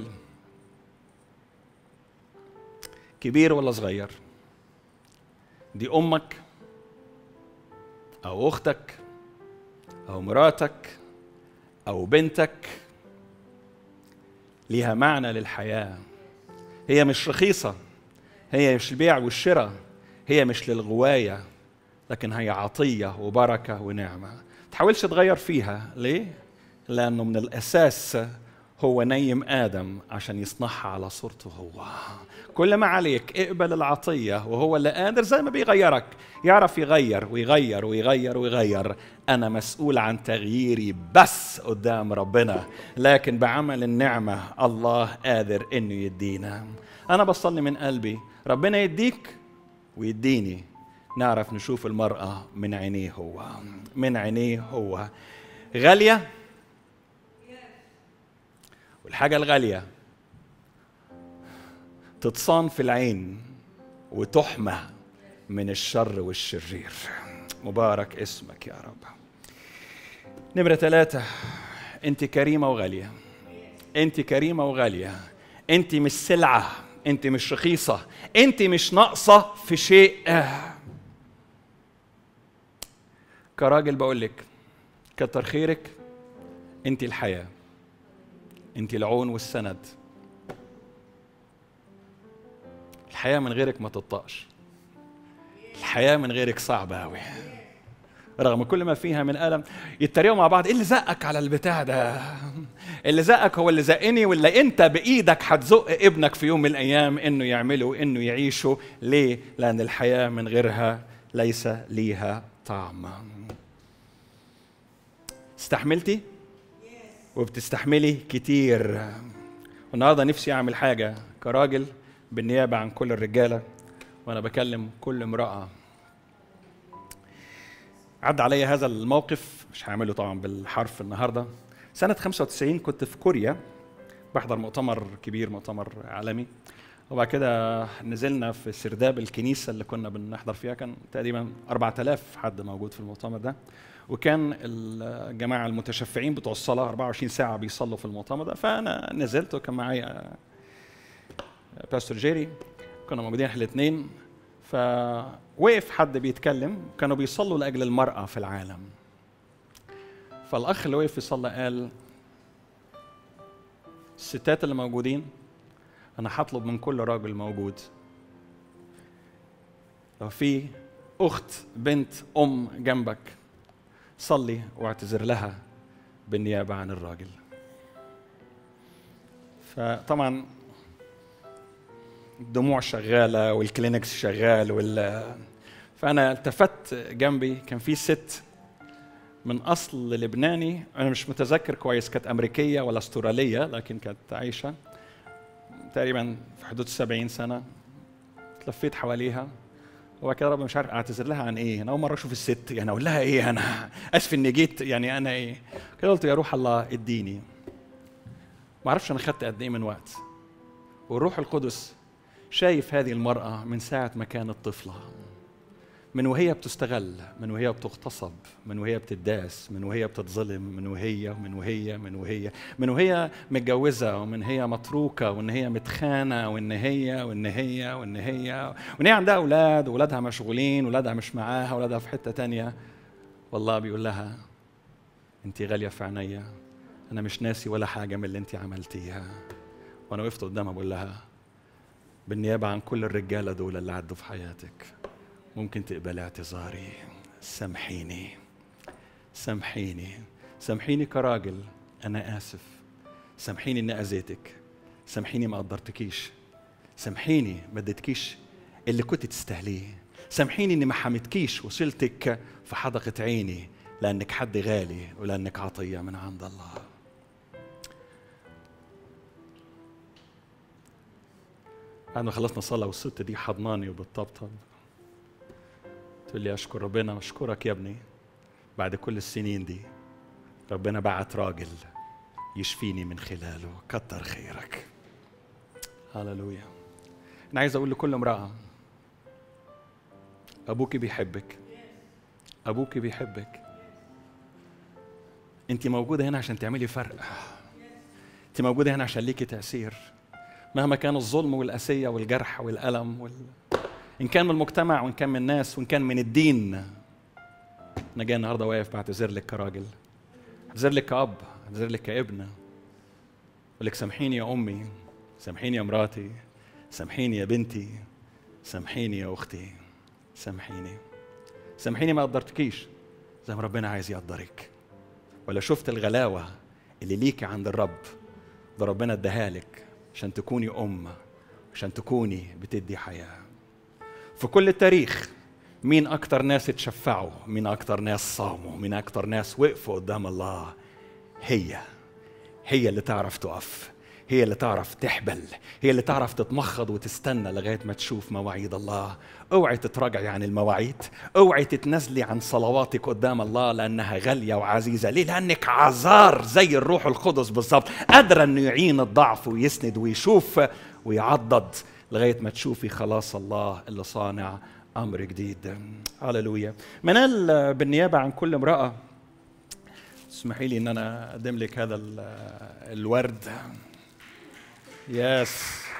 كبير ولا صغير دي امك او اختك او مراتك او بنتك ليها معنى للحياه هي مش رخيصه هي مش البيع والشراء هي مش للغوايه لكن هي عطيه وبركه ونعمه تحاولش تغير فيها ليه لانه من الاساس هو نيم ادم عشان يصنعها على صورته هو كل ما عليك اقبل العطيه وهو اللي قادر زي ما بيغيرك يعرف يغير ويغير ويغير ويغير انا مسؤول عن تغييري بس قدام ربنا لكن بعمل النعمه الله قادر انه يدينا انا بصلي من قلبي ربنا يديك ويديني نعرف نشوف المراه من عينيه هو من عينيه هو غاليه والحاجة الغالية تتصان في العين وتحمى من الشر والشرير مبارك اسمك يا رب نمرة ثلاثة أنت كريمة وغالية أنت كريمة وغالية أنت مش سلعة أنت مش رخيصة أنت مش ناقصة في شيء كراجل بقول لك كتر خيرك أنت الحياه انت العون والسند الحياه من غيرك ما تطقش الحياه من غيرك صعبه قوي رغم كل ما فيها من الم يتريقوا مع بعض ايه اللي زقك على البتاع ده اللي زقك هو اللي زقني ولا انت بايدك هتزق ابنك في يوم من الايام انه يعمله انه يعيشه ليه لان الحياه من غيرها ليس ليها طعم استحملتي وبتستحملي كتير والنهارده نفسي اعمل حاجه كراجل بالنيابه عن كل الرجاله وانا بكلم كل امراه عدى عليا هذا الموقف مش هعمله طبعا بالحرف النهارده سنه 95 كنت في كوريا بحضر مؤتمر كبير مؤتمر عالمي وبعد كده نزلنا في سرداب الكنيسة اللي كنا بنحضر فيها كان تقريبا 4000 حد موجود في المؤتمر ده وكان الجماعة المتشفعين بتوع الصلاة 24 ساعة بيصلوا في المؤتمر ده فأنا نزلت وكان معايا باستور جيري كنا موجودين احنا الاثنين فوقف حد بيتكلم كانوا بيصلوا لاجل المراه في العالم فالاخ اللي وقف يصلي قال الستات اللي موجودين انا هطلب من كل راجل موجود لو في اخت بنت ام جنبك صلي واعتذر لها بالنيابه عن الراجل فطبعا الدموع شغاله والكلينكس شغال وال فانا التفت جنبي كان في ست من اصل لبناني انا مش متذكر كويس كانت امريكيه ولا استراليه لكن كانت عايشه تقريبا في حدود 70 سنه تلفيت حواليها وبعد كده ربنا مش عارف اعتذر لها عن ايه انا اول مره اشوف الست يعني اقول لها ايه انا اسف اني جيت يعني انا ايه كده قلت يا روح الله اديني ما اعرفش انا خدت قد ايه من وقت والروح القدس شايف هذه المرأة من ساعة ما كانت طفلة من وهي بتستغل من وهي بتغتصب من وهي بتداس من وهي بتتظلم من وهي من وهي من وهي من وهي متجوزة ومن هي متروكة وان هي متخانة وان هي وان هي وان هي وان هي عندها اولاد واولادها مشغولين واولادها مش معاها واولادها في حتة تانية والله بيقول لها انت غالية في عينيا انا مش ناسي ولا حاجة من اللي انت عملتيها وانا وقفت قدامها بقول لها بالنيابة عن كل الرجالة دول اللي عدوا في حياتك ممكن تقبلي اعتذاري سامحيني سامحيني سامحيني كراجل أنا آسف سامحيني إني أذيتك سامحيني ما قدرتكيش سامحيني ما اديتكيش اللي كنت تستاهليه سامحيني إني ما حمتكيش وصلتك في حدقة عيني لأنك حد غالي ولأنك عطية من عند الله بعد ما خلصنا صلاة والست دي حضناني وبتطبطب تقول لي أشكر ربنا أشكرك يا ابني بعد كل السنين دي ربنا بعت راجل يشفيني من خلاله كتر خيرك هللويا أنا عايز أقول لكل امرأة أبوك بيحبك أبوك بيحبك أنت موجودة هنا عشان تعملي فرق أنت موجودة هنا عشان ليكي تأثير مهما كان الظلم والأسية والجرح والألم وال... إن كان من المجتمع وإن كان من الناس وإن كان من الدين أنا جاي النهاردة واقف بعتذر لك كراجل أعتذر لك كأب أعتذر لك كابن أقول لك سامحيني يا أمي سامحيني يا مراتي سامحيني يا بنتي سامحيني يا أختي سامحيني سامحيني ما قدرتكيش زي ما ربنا عايز يقدرك ولا شفت الغلاوة اللي ليكي عند الرب ده ربنا اداها لك عشان تكوني أم عشان تكوني بتدي حياة في كل التاريخ مين أكتر ناس اتشفعوا مين أكتر ناس صاموا مين أكتر ناس وقفوا قدام الله هي هي اللي تعرف تقف هي اللي تعرف تحبل هي اللي تعرف تتمخض وتستنى لغاية ما تشوف مواعيد الله اوعي تتراجعي عن المواعيد اوعي تتنازلي عن صلواتك قدام الله لانها غاليه وعزيزه ليه لانك عذار زي الروح القدس بالظبط قادره انه يعين الضعف ويسند ويشوف ويعضد لغايه ما تشوفي خلاص الله اللي صانع امر جديد هللويا منال بالنيابه عن كل امراه اسمحي لي ان انا اقدم لك هذا الورد يس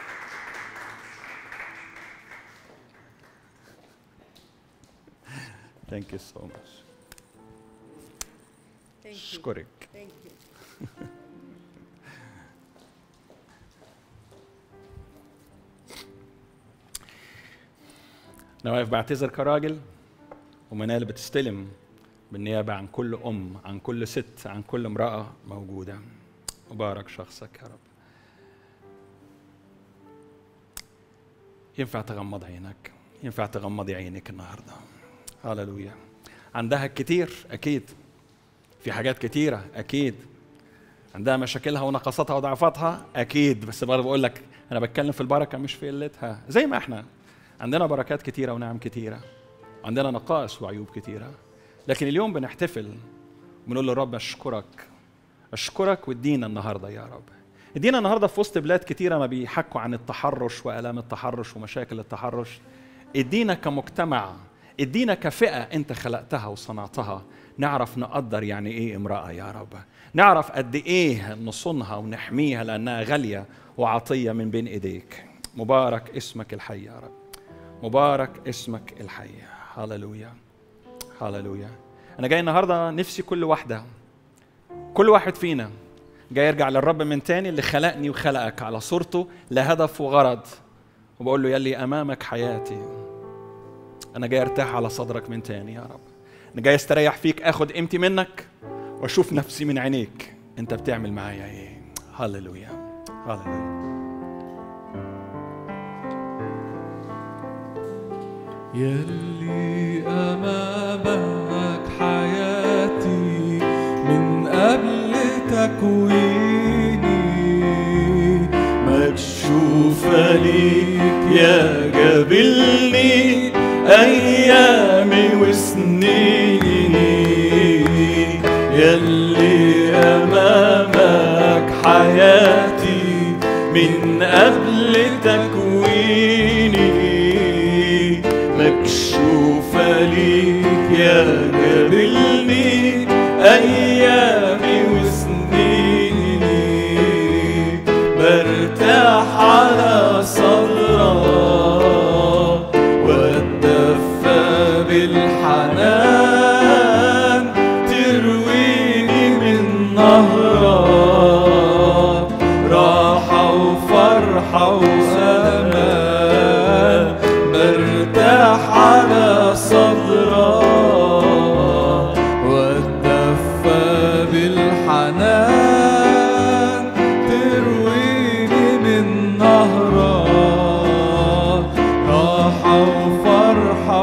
Thank you so much. Thank you. أشكرك. Thank you. أنا واقف بعتذر كراجل ومنال بتستلم بالنيابة عن كل أم عن كل ست عن كل امرأة موجودة مبارك شخصك يا رب ينفع تغمض عينك ينفع تغمضي عينك النهارده هللويا عندها كتير اكيد في حاجات كتيره اكيد عندها مشاكلها ونقصاتها وضعفاتها اكيد بس برضه بقول لك انا بتكلم في البركه مش في قلتها زي ما احنا عندنا بركات كتيره ونعم كتيره عندنا نقائص وعيوب كتيره لكن اليوم بنحتفل بنقول للرب اشكرك اشكرك وادينا النهارده يا رب ادينا النهارده في وسط بلاد كتيره ما بيحكوا عن التحرش والام التحرش ومشاكل التحرش ادينا كمجتمع ادينا كفئه انت خلقتها وصنعتها نعرف نقدر يعني ايه امراه يا رب نعرف قد ايه نصونها ونحميها لانها غاليه وعطيه من بين ايديك مبارك اسمك الحي يا رب مبارك اسمك الحي هللويا هللويا انا جاي النهارده نفسي كل واحده كل واحد فينا جاي يرجع للرب من تاني اللي خلقني وخلقك على صورته لهدف وغرض وبقول له يلي امامك حياتي انا جاي ارتاح على صدرك من تاني يا رب انا جاي استريح فيك اخد قيمتي منك واشوف نفسي من عينيك انت بتعمل معايا ايه هللويا هللويا يلي أمامك حياتي من قبل تكويني مكشوفة ليك يا جابلني أيامي وسنيني يلي أمامك حياتي من قبل تكويني مكشوفة ليك يا جابلني أيامي وسنيني برتاح على صدرك واتدفى بالحنان ترويني من نهرك راحة وفرحة وأمان برتاح على صدرك واتدفى بالحنان ترويني من نهرك راحة وفرحة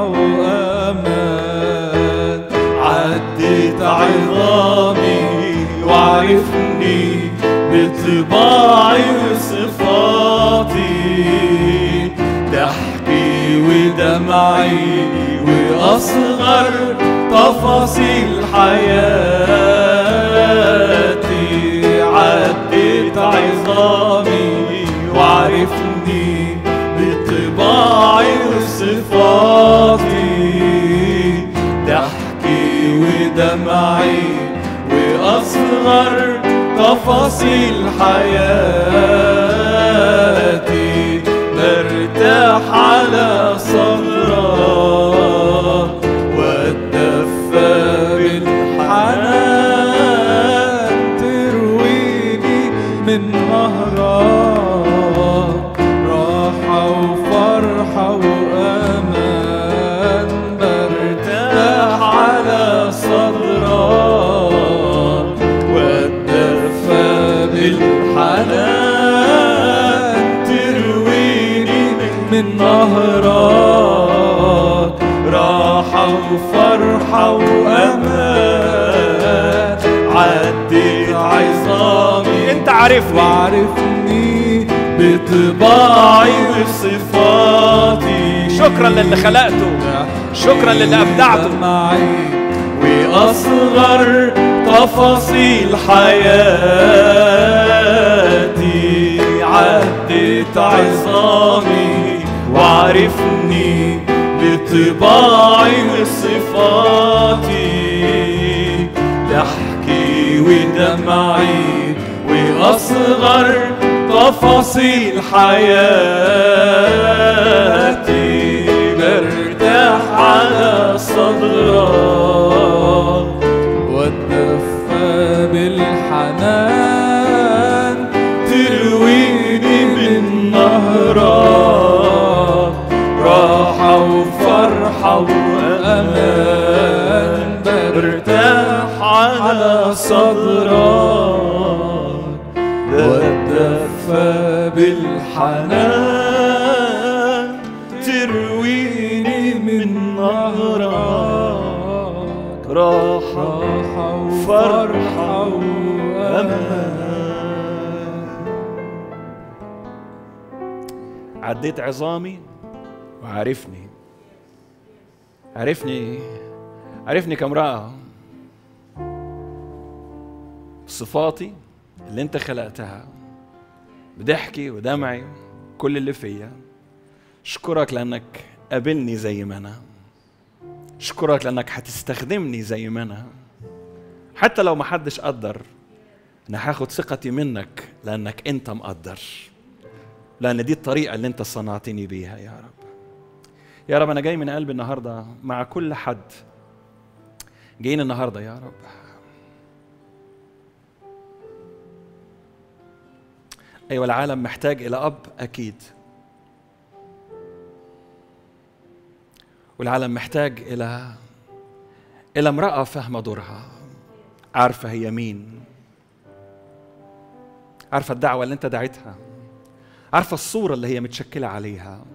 وأمان عدت عظامي وعرفني بطباعي وصفاتي ضحكي ودمعي وأصغر تفاصيل حياتي عدت عظامي وعرفني بطباعي وصفاتي ضحكي ودمعي وأصغر تفاصيل حياتي برتاح على صدرك واتدفى بالحنان ترويني من نهرك راحة وفرحة وأمان برتاح على صدرك واتدفى بالحنان ترويني من نهرك راحة وفرحة وأمان عدت عظامي انت عارفني وعرفني بطباعي وصفاتي شكرا للي خلقته شكرا للي ابدعته معي وأصغر تفاصيل حياتي عدت عظامي وعرفني بطباعي وصفاتي ضحكي ودمعي وأصغر تفاصيل حياتي برتاح على صدرك واتدفى بالحنان ترويني من نهرك راحة وفرحة وأمان برتاح على صدرك واتدفى بالحنان ترويني من نهرك راحة وفرحة وأمان عديت عظامي وعارفني عرفني عرفني كامرأة صفاتي اللي انت خلقتها بضحكي ودمعي كل اللي فيا اشكرك لانك قابلني زي ما انا اشكرك لانك هتستخدمني زي ما انا حتى لو ما حدش قدر انا هاخد ثقتي منك لانك انت مقدر لان دي الطريقه اللي انت صنعتني بيها يا رب يا رب انا جاي من قلبي النهارده مع كل حد جايين النهارده يا رب ايوه العالم محتاج الى اب اكيد والعالم محتاج الى الى امراه فاهمه دورها عارفه هي مين عارفه الدعوه اللي انت دعيتها عارفه الصوره اللي هي متشكله عليها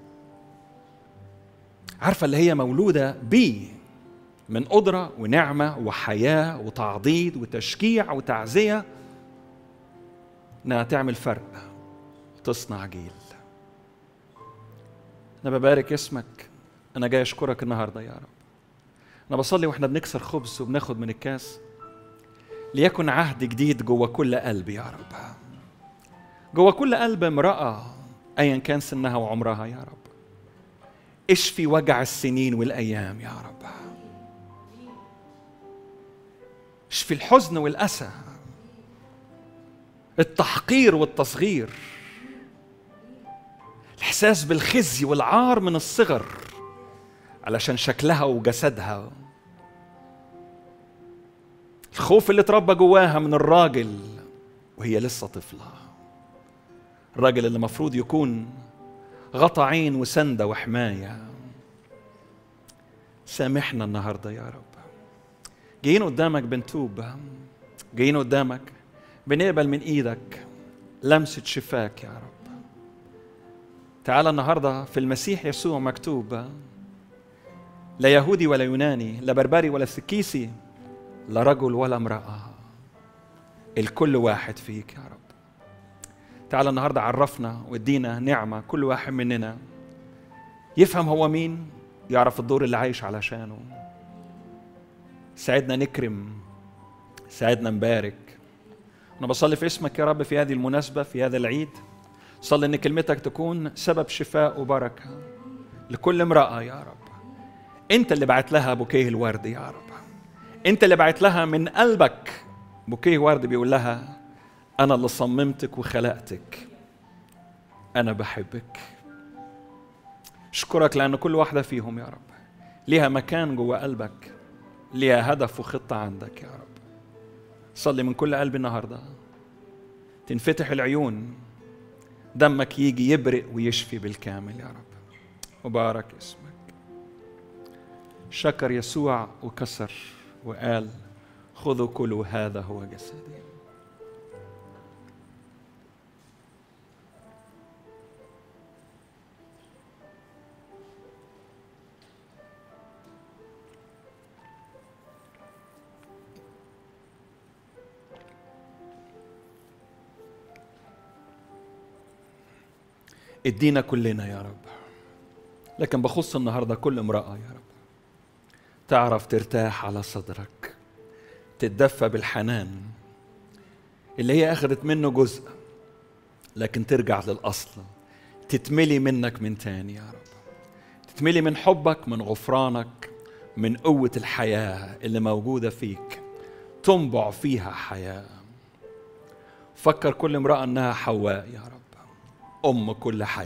عارفه اللي هي مولوده بيه من قدره ونعمه وحياه وتعضيد وتشجيع وتعزيه انها تعمل فرق وتصنع جيل انا ببارك اسمك انا جاي اشكرك النهارده يا رب انا بصلي واحنا بنكسر خبز وبناخد من الكاس ليكن عهد جديد جوه كل قلب يا رب جوه كل قلب امراه ايا كان سنها وعمرها يا رب اشفي وجع السنين والايام يا رب اشفي الحزن والاسى التحقير والتصغير الاحساس بالخزي والعار من الصغر علشان شكلها وجسدها الخوف اللي اتربى جواها من الراجل وهي لسه طفله الراجل اللي المفروض يكون غطى عين وسندة وحماية سامحنا النهاردة يا رب جايين قدامك بنتوب جايين قدامك بنقبل من ايدك لمسة شفاك يا رب تعال النهاردة في المسيح يسوع مكتوب لا يهودي ولا يوناني لا بربري ولا سكيسي لا رجل ولا امرأة الكل واحد فيك يا رب تعال النهاردة عرفنا وادينا نعمة كل واحد مننا يفهم هو مين يعرف الدور اللي عايش علشانه ساعدنا نكرم ساعدنا نبارك أنا بصلي في اسمك يا رب في هذه المناسبة في هذا العيد صلي إن كلمتك تكون سبب شفاء وبركة لكل امرأة يا رب أنت اللي بعت لها بوكيه الورد يا رب أنت اللي بعت لها من قلبك بوكيه ورد بيقول لها أنا اللي صممتك وخلقتك أنا بحبك أشكرك لأن كل واحدة فيهم يا رب ليها مكان جوه قلبك ليها هدف وخطة عندك يا رب صلي من كل قلبي النهاردة تنفتح العيون دمك يجي يبرق ويشفي بالكامل يا رب وبارك اسمك شكر يسوع وكسر وقال خذوا كلوا هذا هو جسدي ادينا كلنا يا رب لكن بخص النهارده كل امراه يا رب تعرف ترتاح على صدرك تتدفى بالحنان اللي هي اخذت منه جزء لكن ترجع للاصل تتملي منك من تاني يا رب تتملي من حبك من غفرانك من قوة الحياة اللي موجودة فيك تنبع فيها حياة فكر كل امرأة انها حواء يا رب أم كل حي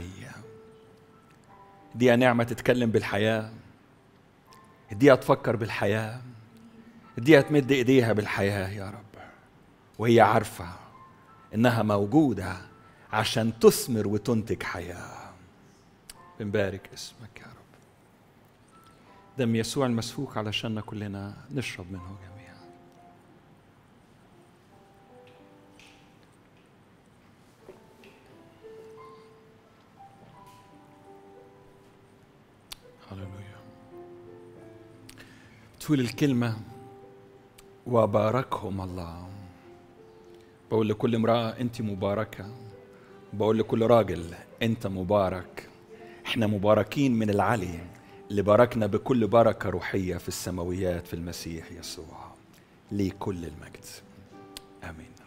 اديها نعمة تتكلم بالحياة اديها تفكر بالحياة اديها تمد ايديها بالحياة يا رب وهي عارفة انها موجودة عشان تثمر وتنتج حياة بنبارك اسمك يا رب دم يسوع المسفوك علشاننا كلنا نشرب منه جميعا هللويا تقول الكلمة وباركهم الله بقول لكل امرأة أنت مباركة بقول لكل راجل أنت مبارك احنا مباركين من العلي اللي باركنا بكل بركة روحية في السماويات في المسيح يسوع ليه كل المجد آمين